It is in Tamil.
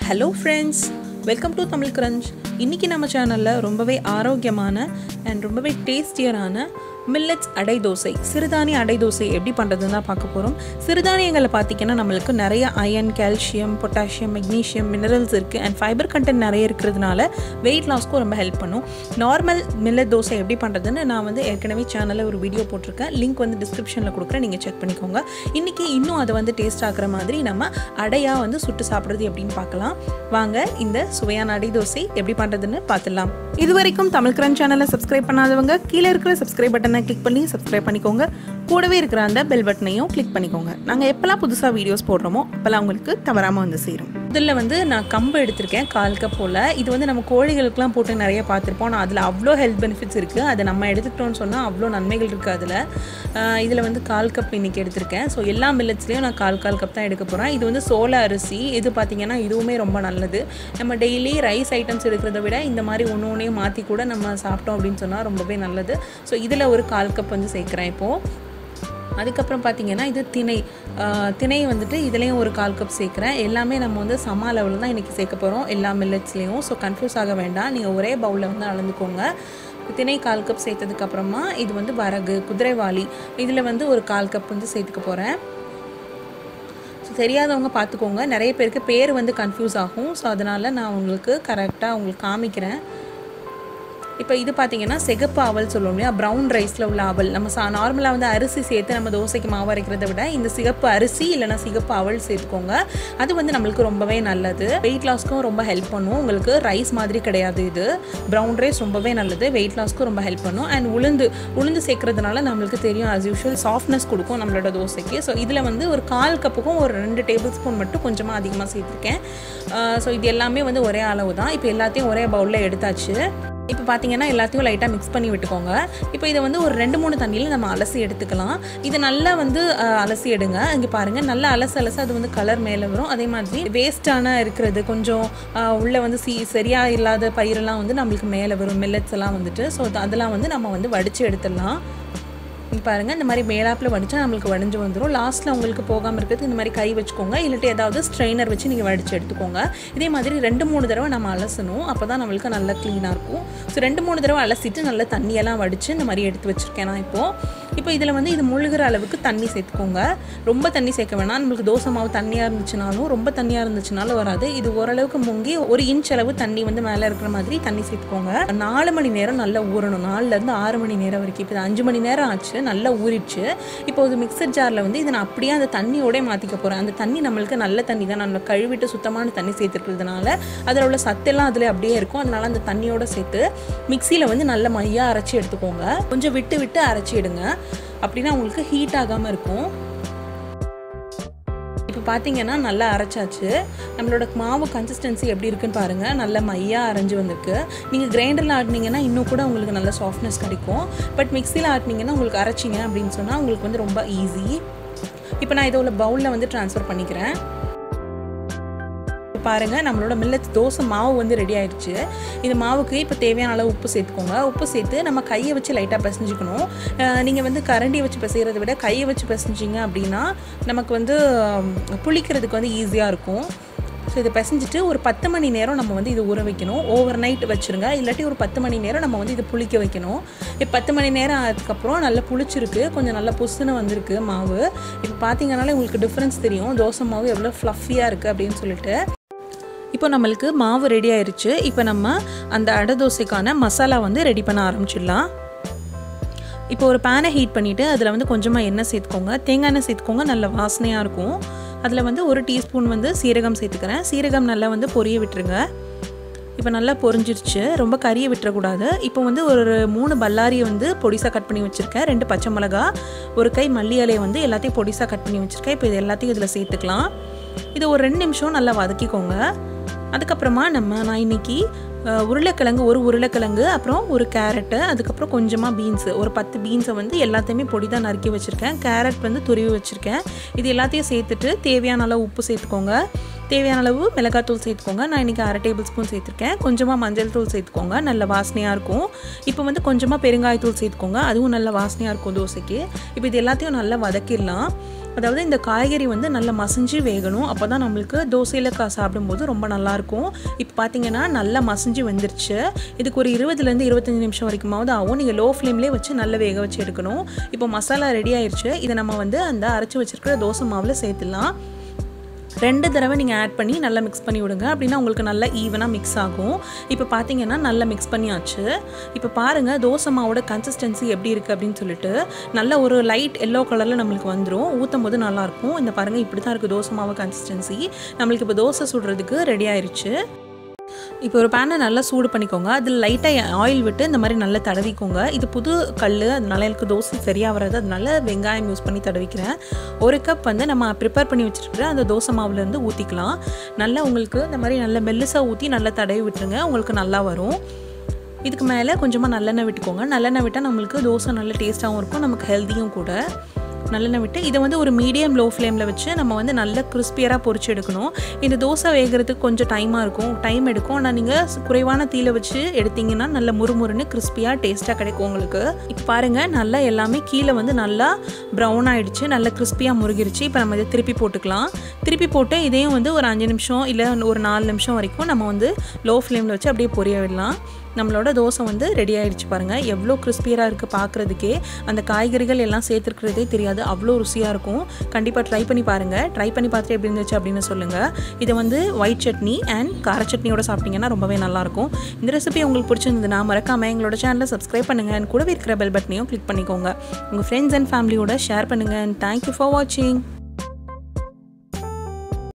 hello friends welcome to Tamil crunch இன்றைக்கி நம்ம சேனலில் ரொம்பவே ஆரோக்கியமான அண்ட் ரொம்பவே டேஸ்டியரான மில்லட்ஸ் அடை தோசை சிறுதானிய அடை தோசை எப்படி பண்ணுறதுன்னு தான் பார்க்க போகிறோம் சிறுதானியங்களை பார்த்திங்கன்னா நம்மளுக்கு நிறைய iron calcium potassium magnesium minerals இருக்குது அண்ட் ஃபைபர் கண்டென்ட் நிறைய இருக்கிறதுனால வெயிட் லாஸ்க்கும் ரொம்ப ஹெல்ப் பண்ணும் நார்மல் மில்லட் தோசை எப்படி பண்ணுறதுன்னு நான் வந்து ஏற்கனவே சேனலில் ஒரு வீடியோ போட்டிருக்கேன் லிங்க் வந்து டிஸ்கிரிப்ஷனில் கொடுக்குறேன் நீங்கள் செக் பண்ணிக்கோங்க இன்றைக்கி இன்னும் அதை வந்து டேஸ்ட் ஆக்குற மாதிரி நம்ம அடையாக வந்து சுட்டு சாப்பிட்றது எப்படின்னு பார்க்கலாம் வாங்க இந்த சுவையான அடை தோசை எப்படி பண்ணுறதுன்னு பார்த்துடலாம் இது வரைக்கும் தமிழ் கிரன் சேனலை சப்ஸ்கிரைப் பண்ணாதவங்க கீழே இருக்கிற சப்ஸ்கிரைப் பட்டனை கிளிக் பண்ணி சப்ஸ்கிரைப் பண்ணிக்கோங்க கூடவே இருக்கிற அந்த பெல் பட்டனையும் கிளிக் பண்ணிக்கோங்க நாங்கள் எப்போல்லாம் புதுசாக வீடியோஸ் போடுறோமோ அப்போல்லாம் உங்களுக்கு தவறாமல் வந்து சேரும் முதல்ல வந்து நான் கம்பு எடுத்திருக்கேன் கால் கப் போல் இது வந்து நம்ம கோழிகளுக்குலாம் போட்டு நிறைய பார்த்துருப்போம் ஆனால் அதில் அவ்வளோ ஹெல்த் பெனிஃபிட்ஸ் இருக்குது அதை நம்ம எடுத்துக்கிட்டோம்னு சொன்னால் அவ்வளோ நன்மைகள் இருக்குது அதில் இதில் வந்து கால் கப் இன்றைக்கி எடுத்திருக்கேன் ஸோ எல்லா மில்லட்ஸ்லேயும் நான் கால் கால் கப் தான் எடுக்க போகிறேன் இது வந்து சோள அரிசி இது பார்த்திங்கன்னா இதுவுமே ரொம்ப நல்லது நம்ம டெய்லி ரைஸ் ஐட்டம்ஸ் எடுக்கிறத விட இந்த மாதிரி ஒன்று ஒன்றையும் மாற்றி கூட நம்ம சாப்பிட்டோம் அப்படின்னு சொன்னால் ரொம்பவே நல்லது ஸோ இதில் ஒரு கால் கப் வந்து சேர்க்குறேன் இப்போது அதுக்கப்புறம் பார்த்தீங்கன்னா இது திணை திணை வந்துட்டு இதுலேயும் ஒரு கால் கப் சேர்க்குறேன் எல்லாமே நம்ம வந்து சம அளவில் தான் இன்றைக்கி சேர்க்க போகிறோம் எல்லா மில்லட்ஸ்லேயும் ஸோ கன்ஃபியூஸ் ஆக வேண்டாம் நீங்கள் ஒரே பவுலில் வந்து அளந்துக்கோங்க திணை கால் கப் சேர்த்ததுக்கப்புறமா இது வந்து வரகு குதிரைவாளி இதில் வந்து ஒரு கால் கப் வந்து சேர்த்துக்க போகிறேன் ஸோ தெரியாதவங்க பார்த்துக்கோங்க நிறைய பேருக்கு பேர் வந்து கன்ஃபியூஸ் ஆகும் ஸோ அதனால் நான் உங்களுக்கு கரெக்டாக உங்களுக்கு காமிக்கிறேன் இப்போ இது பார்த்தீங்கன்னா சிகப்பு அவல் சொல்லுவோம் இல்லையா ப்ரௌன் ரைஸில் உள்ள அவல் நம்ம சா நார்மலாக வந்து அரிசி சேர்த்து நம்ம தோசைக்கு மாவு அரைக்கிறத விட இந்த சிகப்பு அரிசி இல்லைனா சிகப்பு அவல் சேர்த்துக்கோங்க அது வந்து நம்மளுக்கு ரொம்பவே நல்லது வெயிட் லாஸ்க்கும் ரொம்ப ஹெல்ப் பண்ணும் உங்களுக்கு ரைஸ் மாதிரி கிடையாது இது ப்ரௌன் ரைஸ் ரொம்பவே நல்லது வெயிட் லாஸ்க்கும் ரொம்ப ஹெல்ப் பண்ணும் அண்ட் உளுந்து உளுந்து சேர்க்கறதுனால நம்மளுக்கு தெரியும் ஆஸ் யூஷுவல் சாஃப்ட்னஸ் கொடுக்கும் நம்மளோட தோசைக்கு ஸோ இதில் வந்து ஒரு கால் கப்புக்கும் ஒரு ரெண்டு டேபிள் ஸ்பூன் மட்டும் கொஞ்சமாக அதிகமாக சேர்த்துருக்கேன் ஸோ இது எல்லாமே வந்து ஒரே அளவு தான் இப்போ எல்லாத்தையும் ஒரே பவுலில் எடுத்தாச்சு இப்போ பார்த்தீங்கன்னா எல்லாத்தையும் லைட்டாக மிக்ஸ் பண்ணி விட்டுக்கோங்க இப்போ இதை வந்து ஒரு ரெண்டு மூணு தண்ணியில் நம்ம அலசி எடுத்துக்கலாம் இது நல்லா வந்து அலசி எடுங்க இங்கே பாருங்கள் நல்லா அலச அலச அது வந்து கலர் மேலே வரும் அதே மாதிரி வேஸ்ட்டான இருக்கிறது கொஞ்சம் உள்ளே வந்து சி சரியாக இல்லாத பயிரெல்லாம் வந்து நம்மளுக்கு மேலே வரும் மில்லட்ஸ் எல்லாம் வந்துட்டு ஸோ அதெல்லாம் வந்து நம்ம வந்து வடித்து எடுத்துடலாம் பாருங்கள் இந்த மாதிரி மேலாப்பில் வடித்தா நம்மளுக்கு வடிஞ்சு வந்துடும் லாஸ்ட்டில் உங்களுக்கு போகாமல் இருக்கிறது இந்த மாதிரி கை வச்சுக்கோங்க இல்லாட்டி ஏதாவது ஸ்ட்ரெயினர் வச்சு நீங்கள் வடித்து எடுத்துக்கோங்க இதே மாதிரி ரெண்டு மூணு தடவை நம்ம அலசணும் அப்போ தான் நம்மளுக்கு நல்லா க்ளீனாக இருக்கும் ஸோ ரெண்டு மூணு தடவை அலசிட்டு நல்லா தண்ணியெல்லாம் வடித்து இந்த மாதிரி எடுத்து வச்சுருக்கேன் நான் இப்போது இப்போ இதில் வந்து இது முழுகிற அளவுக்கு தண்ணி சேர்த்துக்கோங்க ரொம்ப தண்ணி சேர்க்க வேணாம் நம்மளுக்கு தோசை மாவு தண்ணியாக இருந்துச்சுனாலும் ரொம்ப தண்ணியாக இருந்துச்சுனாலும் வராது இது ஓரளவுக்கு முங்கி ஒரு இன்ச் அளவு தண்ணி வந்து மேலே இருக்கிற மாதிரி தண்ணி சேர்த்துக்கோங்க நாலு மணி நேரம் நல்லா ஊறணும் நாலுலேருந்து ஆறு மணி நேரம் வரைக்கும் இப்போ அஞ்சு மணி நேரம் ஆச்சு நல்லா ஊறிடுச்சு இப்போ ஒரு மிக்சர் ஜாரில் வந்து இதை நான் அப்படியே அந்த தண்ணியோட மாற்றிக்க போகிறேன் அந்த தண்ணி நம்மளுக்கு நல்ல தண்ணி தான் நம்ம கழுவிட்டு சுத்தமான தண்ணி சேர்த்துருக்கிறதுனால அதில் உள்ள சத்தெல்லாம் அதில் அப்படியே இருக்கும் அதனால அந்த தண்ணியோட சேர்த்து மிக்சியில் வந்து நல்ல மையாக அரைச்சி எடுத்துக்கோங்க கொஞ்சம் விட்டு விட்டு அரைச்சி எடுங்க அப்படின்னா உங்களுக்கு ஹீட் ஆகாமல் இருக்கும் இப்போ பார்த்தீங்கன்னா நல்லா அரைச்சாச்சு நம்மளோட மாவு கன்சிஸ்டன்சி எப்படி இருக்குன்னு பாருங்கள் நல்ல மையாக அரைஞ்சு வந்திருக்கு நீங்கள் கிரைண்டரில் ஆட்டினீங்கன்னா இன்னும் கூட உங்களுக்கு நல்ல சாஃப்ட்னஸ் கிடைக்கும் பட் மிக்சியில் ஆட்டினீங்கன்னா உங்களுக்கு அரைச்சிங்க அப்படின்னு சொன்னால் உங்களுக்கு வந்து ரொம்ப ஈஸி இப்போ நான் இதை உள்ள பவுலில் வந்து ட்ரான்ஸ்ஃபர் பண்ணிக்கிறேன் பாருங்கள் நம்மளோட மில்லட் தோசை மாவு வந்து ரெடி ஆயிடுச்சு இந்த மாவுக்கு இப்போ தேவையான அளவு உப்பு சேர்த்துக்கோங்க உப்பு சேர்த்து நம்ம கையை வச்சு லைட்டாக பிசைஞ்சிக்கணும் நீங்கள் வந்து கரண்டியை வச்சு பிசைகிறத விட கையை வச்சு பிசைஞ்சிங்க அப்படின்னா நமக்கு வந்து புளிக்கிறதுக்கு வந்து ஈஸியாக இருக்கும் ஸோ இதை பிசைஞ்சிட்டு ஒரு பத்து மணி நேரம் நம்ம வந்து இது ஊற வைக்கணும் ஓவர் நைட் வச்சுருங்க இல்லாட்டி ஒரு பத்து மணி நேரம் நம்ம வந்து இது புளிக்க வைக்கணும் இப்போ பத்து மணி நேரம் ஆனதுக்கப்புறம் நல்லா புளிச்சிருக்கு கொஞ்சம் நல்லா புசுன்னு வந்திருக்கு மாவு இப்போ பார்த்தீங்கனாலே உங்களுக்கு டிஃப்ரென்ஸ் தெரியும் தோசை மாவு எவ்வளோ ஃப்ளஃபியாக இருக்குது அப்படின்னு சொல்லிட்டு இப்போ நம்மளுக்கு மாவு ரெடி ஆயிடுச்சு இப்போ நம்ம அந்த அடை தோசைக்கான மசாலா வந்து ரெடி பண்ண ஆரம்பிச்சிடலாம் இப்போ ஒரு பேனை ஹீட் பண்ணிவிட்டு அதில் வந்து கொஞ்சமாக எண்ணெய் சேர்த்துக்கோங்க தேங்காய் எண்ணெய் சேர்த்துக்கோங்க நல்ல வாசனையாக இருக்கும் அதில் வந்து ஒரு டீஸ்பூன் வந்து சீரகம் சேர்த்துக்கிறேன் சீரகம் நல்லா வந்து பொரிய விட்டுருங்க இப்போ நல்லா பொரிஞ்சிருச்சு ரொம்ப கறியை விட்டுறக்கூடாது இப்போ வந்து ஒரு மூணு பல்லாரியை வந்து பொடிசாக கட் பண்ணி வச்சுருக்கேன் ரெண்டு பச்சை மிளகா ஒரு கை மல்லி இலையை வந்து எல்லாத்தையும் பொடிசாக கட் பண்ணி வச்சுருக்கேன் இப்போ இது எல்லாத்தையும் இதில் சேர்த்துக்கலாம் இது ஒரு ரெண்டு நிமிஷம் நல்லா வதக்கிக்கோங்க அதுக்கப்புறமா நம்ம நான் இன்றைக்கி உருளைக்கிழங்கு ஒரு உருளைக்கிழங்கு அப்புறம் ஒரு கேரட்டு அதுக்கப்புறம் கொஞ்சமாக பீன்ஸு ஒரு பத்து பீன்ஸை வந்து எல்லாத்தையுமே பொடி தான் நறுக்கி வச்சுருக்கேன் கேரட் வந்து துருவி வச்சுருக்கேன் இது எல்லாத்தையும் சேர்த்துட்டு தேவையான அளவு உப்பு சேர்த்துக்கோங்க தேவையான அளவு மிளகாத்தூள் சேர்த்துக்கோங்க நான் இன்றைக்கி அரை டேபிள் ஸ்பூன் சேர்த்துருக்கேன் கொஞ்சமாக மஞ்சள் தூள் சேர்த்துக்கோங்க நல்ல வாசனையாக இருக்கும் இப்போ வந்து கொஞ்சமாக பெருங்காயத்தூள் சேர்த்துக்கோங்க அதுவும் நல்ல வாசனையாக இருக்கும் தோசைக்கு இப்போ இது எல்லாத்தையும் நல்லா வதக்கிடலாம் அதாவது இந்த காய்கறி வந்து நல்லா மசிஞ்சு வேகணும் அப்போ தான் நம்மளுக்கு தோசையில் கா சாப்பிடும்போது ரொம்ப நல்லாயிருக்கும் இப்போ பார்த்தீங்கன்னா நல்லா மசிஞ்சு வந்துருச்சு இதுக்கு ஒரு இருபதுலேருந்து இருபத்தஞ்சி நிமிஷம் வரைக்குமாவது ஆகும் நீங்கள் லோ ஃப்ளேம்லேயே வச்சு நல்லா வேக வச்சு எடுக்கணும் இப்போ மசாலா ரெடி ஆயிடுச்சு இதை நம்ம வந்து அந்த அரைச்சி வச்சிருக்கிற தோசை மாவில் சேர்த்துலாம் ரெண்டு தடவை நீங்கள் ஆட் பண்ணி நல்லா மிக்ஸ் பண்ணி விடுங்க அப்படின்னா உங்களுக்கு நல்லா ஈவனாக மிக்ஸ் ஆகும் இப்போ பார்த்தீங்கன்னா நல்லா மிக்ஸ் பண்ணியாச்சு இப்போ பாருங்கள் தோசை மாவோட கன்சிஸ்டன்சி எப்படி இருக்குது அப்படின்னு சொல்லிட்டு நல்ல ஒரு லைட் எல்லோ கலரில் நம்மளுக்கு வந்துடும் ஊற்றும் போது நல்லாயிருக்கும் இந்த பாருங்கள் இப்படி தான் இருக்குது தோசை மாவு கன்சிஸ்டன்சி நம்மளுக்கு இப்போ தோசை சுடுறதுக்கு ரெடி ஆயிடுச்சு இப்போ ஒரு பேனை நல்லா சூடு பண்ணிக்கோங்க அதில் லைட்டாக ஆயில் விட்டு இந்த மாதிரி நல்லா தடவிக்கோங்க இது புது கல் அதனால எனக்கு தோசை சரியாக வராது அதனால வெங்காயம் யூஸ் பண்ணி தடவிக்கிறேன் ஒரு கப் வந்து நம்ம ப்ரிப்பேர் பண்ணி வச்சுருக்கிற அந்த தோசை மாவுலேருந்து ஊற்றிக்கலாம் நல்லா உங்களுக்கு இந்த மாதிரி நல்லா மெல்லுசாக ஊற்றி நல்லா தடவி விட்டுருங்க உங்களுக்கு நல்லா வரும் இதுக்கு மேலே கொஞ்சமாக நல்லெண்ணெய் விட்டுக்கோங்க நல்லெண்ணெய் விட்டால் நம்மளுக்கு தோசை நல்ல டேஸ்ட்டாகவும் இருக்கும் நமக்கு ஹெல்த்தியும் கூட நல்லெண்ணெய் விட்டு இதை வந்து ஒரு மீடியம் லோ ஃப்ளேமில் வச்சு நம்ம வந்து நல்ல கிறிஸ்பியராக பொரிச்சு எடுக்கணும் இந்த தோசை வேகிறதுக்கு கொஞ்சம் டைமாக இருக்கும் டைம் எடுக்கும் ஆனால் நீங்கள் குறைவான தீயில வச்சு எடுத்தீங்கன்னா நல்ல முறுமுறுன்னு கிறிஸ்பியாக டேஸ்ட்டாக கிடைக்கும் உங்களுக்கு இப்போ பாருங்கள் நல்லா எல்லாமே கீழே வந்து நல்லா ப்ரௌன் ஆகிடுச்சு நல்லா கிறிஸ்பியாக முருகிருச்சு இப்போ நம்ம இதை திருப்பி போட்டுக்கலாம் திருப்பி போட்டு இதையும் வந்து ஒரு அஞ்சு நிமிஷம் இல்லை ஒரு நாலு நிமிஷம் வரைக்கும் நம்ம வந்து லோ ஃப்ளேமில் வச்சு அப்படியே பொரிய விடலாம் நம்மளோட தோசை வந்து ரெடி ஆகிடுச்சு பாருங்கள் எவ்வளோ கிறிஸ்பியராக இருக்குது பார்க்குறதுக்கே அந்த காய்கறிகள் எல்லாம் சேர்த்துருக்கிறதே தெரியாது அவ்வளோ ருசியாக இருக்கும் கண்டிப்பாக ட்ரை பண்ணி பாருங்கள் ட்ரை பண்ணி பார்த்துட்டு எப்படி இருந்துச்சு அப்படின்னு சொல்லுங்கள் இதை வந்து ஒயிட் சட்னி அண்ட் கார சட்னியோட சாப்பிட்டீங்கன்னா ரொம்பவே நல்லாயிருக்கும் இந்த ரெசிபி உங்களுக்கு பிடிச்சிருந்ததுன்னா மறக்காமல் எங்களோட சேனலை சப்ஸ்கிரைப் பண்ணுங்கள் அண்ட் கூடவே இருக்கிற பெல் பட்டனையும் கிளிக் பண்ணிக்கோங்க உங்கள் ஃப்ரெண்ட்ஸ் அண்ட் ஃபேமிலியோட ஷேர் பண்ணுங்கள் அண்ட் தேங்க்யூ ஃபார் வாட்சிங்